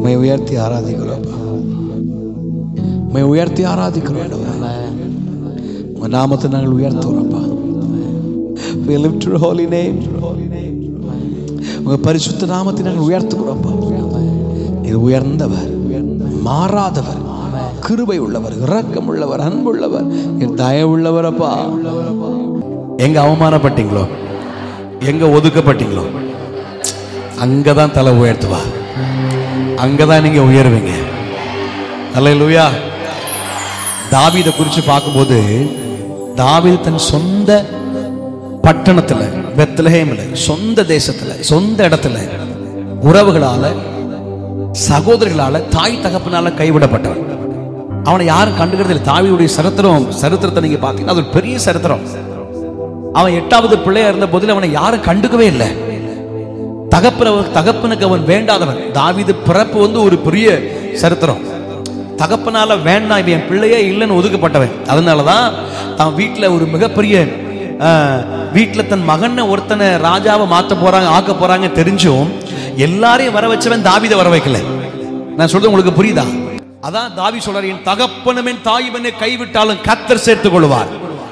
உண்மை உயர்த்தி ஆராதிக்கிறோம்ப்பா உண்மை உயர்த்தி ஆராதிக்கிறோம் ஆண்டவரே. உங்க நாமத்தை நாங்கள் உயர்த்துறோம்ப்பா We lift your holy name. உங்க பரிசுத்த நாமத்தை நாங்கள் உயர்த்துகிறோம்ப்பா இது உயர்ந்தவர் மாறாதவர் கிருபை உள்ளவர் இரக்கம் உள்ளவர் அன்புள்ளவர் என் தயவுள்ளவர் அப்பா எங்க அவமானப்பட்டீங்களோ எங்க ஒதுக்கப்பட்டீங்களோ அங்கதான் தலை உயர்த்துவா அங்கதான் நீங்க உயர்வீங்க அல்லேலூயா தாவீதை குறித்து பார்க்கும்போது தாவீது தன் சொந்த பட்டணத்துல பெத்லஹேம்ல சொந்த தேசத்துல சொந்த இடத்துல உறவுகளால சகோதரிகளால தாய் தகப்பனால கைவிடப்பட்டவன் அவனை யாரும் கண்டுக்கிறது இல்லை தாவியுடைய சரித்திரம் சரித்திரத்தை நீங்க பார்த்தீங்கன்னா அது ஒரு பெரிய சரித்திரம் அவன் எட்டாவது பிள்ளையா இருந்த போதில் அவனை யாரும் கண்டுக்கவே இல்லை தகப்பன தகப்பனுக்கு அவன் வேண்டாதவன் தாவீது பிறப்பு வந்து ஒரு பெரிய சரித்திரம் தகப்பனால வேண்டாம் இவன் என் பிள்ளையே இல்லைன்னு ஒதுக்கப்பட்டவன் அதனாலதான் தான் வீட்டுல ஒரு மிகப்பெரிய ஆஹ், வீட்டுல தன் மகனை ஒருத்தனை ராஜாவை மாத்த போறாங்க ஆக்க போறாங்க தெரிஞ்சும் எல்லாரையும் வர வச்சவன் தாவீதை வர வைக்கல நான் சொல்றது உங்களுக்கு புரியுதா அதான் தாவி சொல்றாரு என் தகப்பனும் என் தாயுவனை கைவிட்டாலும் கத்தர் சேர்த்துக் கொள்வார்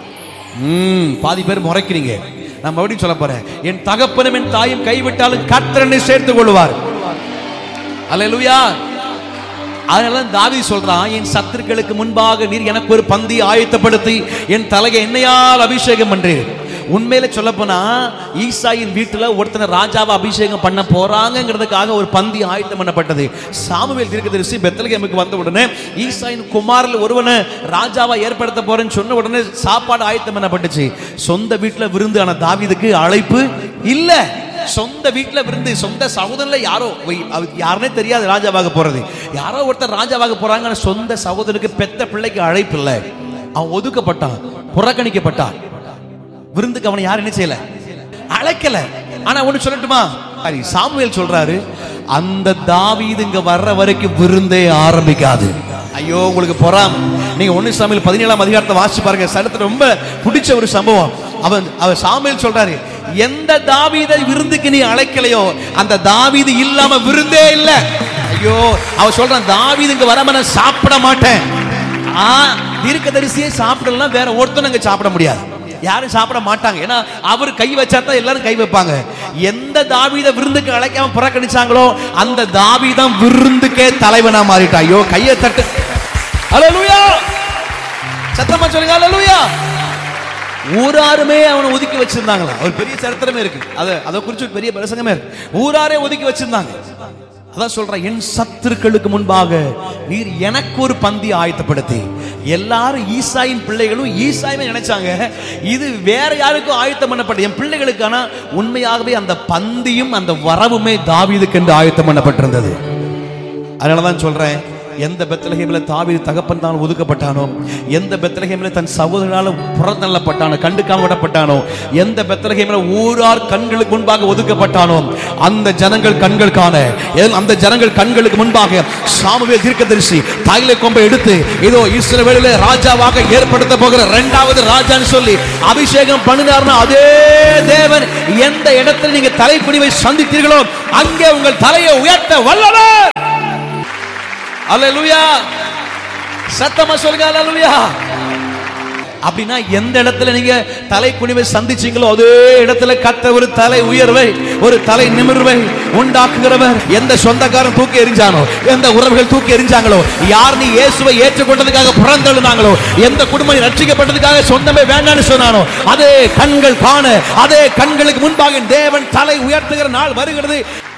ம் பாதி பேர் முறைக்கிறீங்க நான் மறுபடியும் சொல்ல போறேன் என் தகப்பனும் என் தாயும் கைவிட்டாலும் கர்த்தரனை சேர்த்துக் கொள்வார் அல்லேலூயா அதனால தான் தாவி சொல்றான் என் சத்துருக்களுக்கு முன்பாக நீர் எனக்கு ஒரு பந்தி ஆயத்தப்படுத்தி என் தலையை என்னையால் அபிஷேகம் பண்றீர் உண்மையில சொல்ல போனா ஈசாயின் வீட்டுல ஒருத்தனை ராஜாவை அபிஷேகம் பண்ண போறாங்கிறதுக்காக ஒரு பந்தி ஆயத்தம் பண்ணப்பட்டது சாமுவேல் தீர்க்கதரிசி பெத்தலகேமுக்கு வந்த உடனே ஈசாயின் குமாரில் ஒருவனை ராஜாவா ஏற்படுத்த போறேன்னு சொன்ன உடனே சாப்பாடு ஆயத்தம் பண்ணப்பட்டுச்சு சொந்த வீட்டுல விருந்து ஆன தாவீதுக்கு அழைப்பு இல்ல சொந்த வீட்டுல விருந்து சொந்த சகோதரன்ல யாரோ வை- அவ- யாருனே தெரியாது ராஜாவாக போறது யாரோ ஒருத்தர் ராஜாவாக போறாங்க ஆனா சொந்த சகோதரனுக்கு பெத்த பிள்ளைக்கு அழைப்பு இல்லை அவன் ஒதுக்கப்பட்டான் புறக்கணிக்கப்பட்டான் விருந்துக்கு அவனை யாரும் என்ன செய்யல அழைக்கல ஆனா ஒண்ணு சொல்லட்டுமா சரி, சாமுவேல் சொல்றாரு அந்த தாவீது இங்க வர்ற வரைக்கும் விருந்தே ஆரம்பிக்காது ஐயோ உங்களுக்கு பொறாம நீங்க ஒண்ணு சாமியில் பதினேழாம் அதிகாரத்தை வாசிச்சு பாருங்க சரித்திரம் ரொம்ப பிடிச்ச ஒரு சம்பவம் அவன் அவன் சாமுவேல் சொல்றாரு எந்த தாவீதை விருந்துக்கு நீ அழைக்கலையோ அந்த தாவீது இல்லாம விருந்தே இல்ல ஐயோ அவன் சொல்றான் தாவீது இங்க வராம நான் சாப்பிட மாட்டேன் ஆ தீர்க்கதரிசியே சாப்பிடலாம் வேற ஒருத்தனும் அங்க சாப்பிட முடியாது யாரும் சாப்பிட மாட்டாங்க ஏன்னா அவர் கை வச்சா தான் எல்லாரும் கை வைப்பாங்க எந்த தாவீத விருந்துக்கு அழைக்காம புறக்கணிச்சாங்களோ அந்த தாவீதம் விருந்துக்கே தலைவனா மாறிட்டான் ஐயோ கையை தட்டு அல்லேலூயா சத்தமா சொல்லுங்க அல்லேலூயா ஊராருமே அவனை ஒதுக்கி வச்சிருந்தாங்களா ஒரு பெரிய சரித்திரமே இருக்கு அதை அதை குறிச்சு ஒரு பெரிய பிரசங்கமே இருக்கு ஊராரே ஒதுக்கி வச்சிருந்தாங்க அதான் சொல்றேன் என் சத்துருக்களுக்கு முன்பாக நீர் எனக்கு ஒரு பந்தி ஆயத்தப்படுத்தி எல்லாரும் ஈசாயின் பிள்ளைகளும் ஈசாயுமே நினைச்சாங்க இது வேற யாருக்கும் ஆயத்தம் பண்ணப்பட்ட என் பிள்ளைகளுக்கு ஆனா உண்மையாகவே அந்த பந்தியும் அந்த வரவுமே தாவீதுக்கு என்று ஆயத்தம் பண்ணப்பட்டிருந்தது அதனாலதான் சொல்றேன் எந்த பெத்தலகேமில தாவீது தகப்பன் தான் ஒதுக்கப்பட்டானோ எந்த பெத்தலகேமில தன் சகோதரனால புறந்தள்ளப்பட்டானோ கண்டுக்காம விடப்பட்டானோ எந்த பெத்தலகேமில ஊரார் கண்களுக்கு முன்பாக ஒதுக்கப்பட்டானோ அந்த ஜனங்கள் கண்கள் காண என் அந்த ஜனங்கள் கண்களுக்கு முன்பாக சாமுவேல் தீர்க்கதரிசி தாயிலை கொம்பை எடுத்து இதோ இஸ்ரவேலிலே ராஜாவாக ஏற்படுத்த போகிற இரண்டாவது ராஜான்னு சொல்லி அபிஷேகம் பண்ணினார்னா அதே தேவன் எந்த இடத்துல நீங்க தலைப்பிடிவை சந்தித்தீர்களோ அங்கே உங்கள் தலையை உயர்த்த வல்லவர் அல்லேலூயா சத்தமா சொல்லுங்க அல்லேலூயா அப்படின்னா எந்த இடத்துல நீங்க தலை குனிவை சந்திச்சீங்களோ அதே இடத்துல கத்த ஒரு தலை உயர்வை ஒரு தலை நிமிர்வை உண்டாக்குகிறவர் எந்த சொந்தக்காரன் தூக்கி எறிஞ்சானோ எந்த உறவுகள் தூக்கி எறிஞ்சாங்களோ யார் நீ இயேசுவை ஏற்றுக்கொண்டதுக்காக புறந்தள்ளினாங்களோ எந்த குடும்பம் ரட்சிக்கப்பட்டதுக்காக சொந்தமே வேண்டாம்னு சொன்னானோ அதே கண்கள் காண அதே கண்களுக்கு முன்பாக தேவன் தலை உயர்த்துகிற நாள் வருகிறது